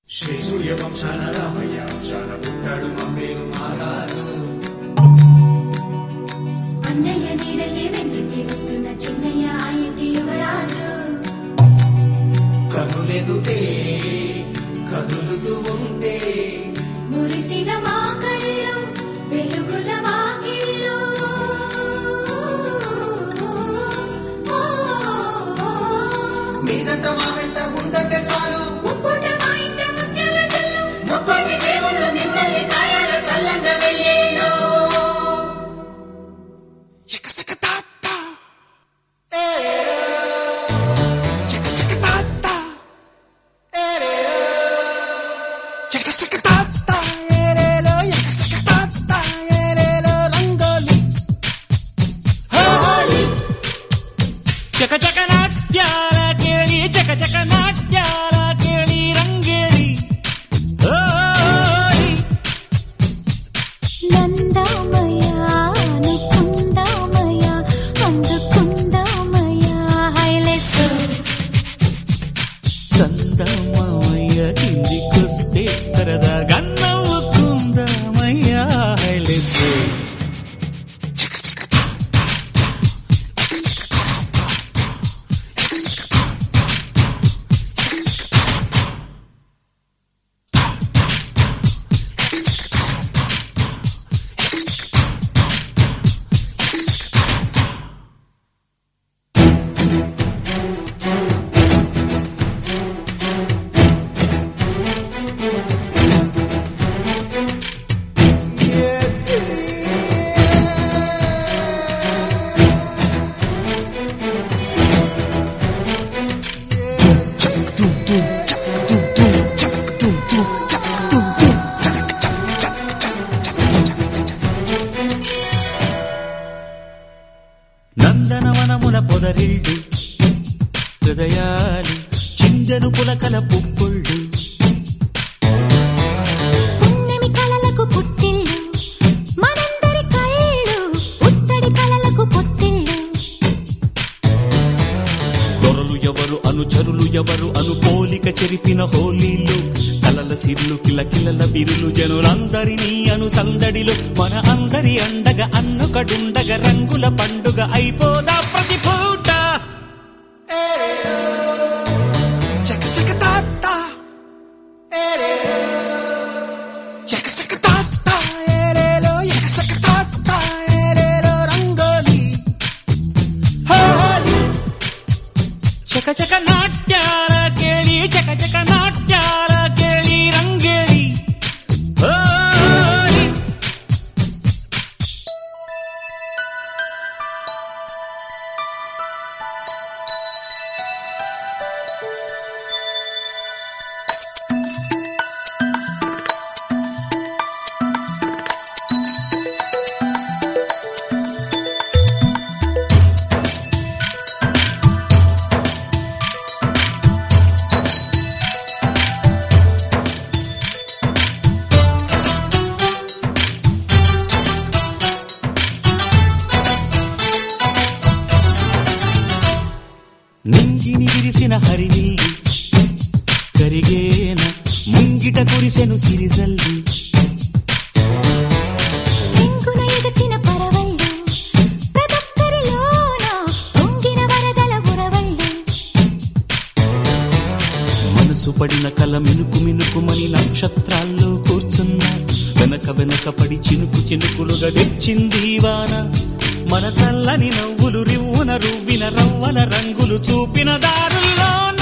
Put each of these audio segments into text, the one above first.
శ్రీ సూర్యవంశాన రామయ్య వంశాన పుట్టాడు మమ్మేలు మహారాజు అన్నయ్య నీడలే వెన్నంటి వస్తున్న చిన్నయ్య ఆ ఇంటి యువరాజు కనులెదుటే కదులుతూ ఉంటే మురిసిన మా కళ్ళు వెలుగుల వాకిళ్ళు మీ జంట మా వెంట ఉందంటే చాలు ముప్పుట మా ఇంట ముత్యాల జల్లు ముక్కోటి దేవుళ్ళు మిమ్మల్ని కాయాల చల్లంగా వెయ్యేను ಚಕ ಚಕ ನಾಟ್ಯಾಲ ಕೇಳಿ ಚಕ ಚಕ ನಾಟ್ಯಾಲ ಕೇಳಿ ರಂಗೇಳಿ ಓಯ್ నందామయ్య అనుకుందామయ్య అందుకుందామయ్య హైలెస్ చందమామయ్య కిందికొస్తే సరదాగా నవ్వుకుందామయ్య హైలెస్సు నందనవనముల పొదరిల్లు హృదయాలు చిందను పులకల పుప్పుళ్ళు పున్నమి కలలకు పుట్టిల్లు మనందరి కళ్ళు ఉత్తడి కలలకు పొత్తిళ్ళు దొరలు ఎవరు అనుచరులు ఎవరు అను పోలిక చెరిపిన హోలీలు కలల సిర్లు కిలకిలల బిరులు జనులందరినీ అను సందడిలో మన అందరి అండగా అన్నొకడుండగ రంగుల పండుగ అయిపోదా ప్రతి పూట చక చక నాట్యాల కేಳಿ చక చక నాట్యాల కేಳಿ రంగేಳಿ ఓయ్ నింగిని విరిసిన హరినిల్లి కరిగేన ముంగిట కురిసెను సిరిజల్లి చెంగున ఎగసిన పరవళ్ళు ప్రదొక్కరిలోన పొంగిన వరదల ఉరవళ్ళు మనసు పడిన కల మినుకు మినుకుమని నక్షత్రాల్లో కూర్చున్నా వెనక వెనక పడి చినుకు చినుకులుగా తెచ్చింది ఈ వాన మన చల్లని నవ్వులు రివ్వున రువ్విన రవ్వల రంగులు చూపిన దారుల్లోన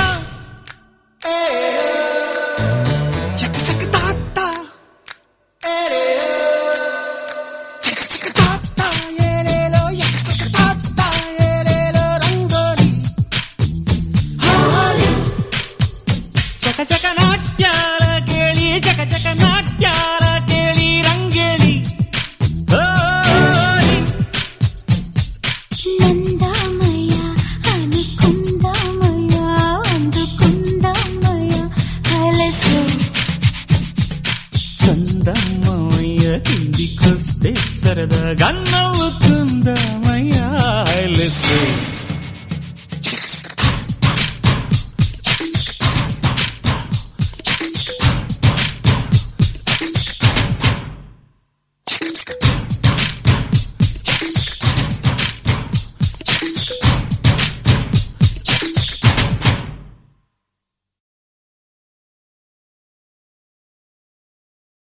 చక చక నాట్యాల కేಳಿ చక చక నాట్యాల కేಳಿ రంగేಳಿ ఓయ్ నందామయ్య అనుకుందామయ్య అందుకుందామయ్య హైలెస్ చందమ్మయ్య కిందికొస్తే సరదాగా నవ్వుకుందామయ్యా లెస్సు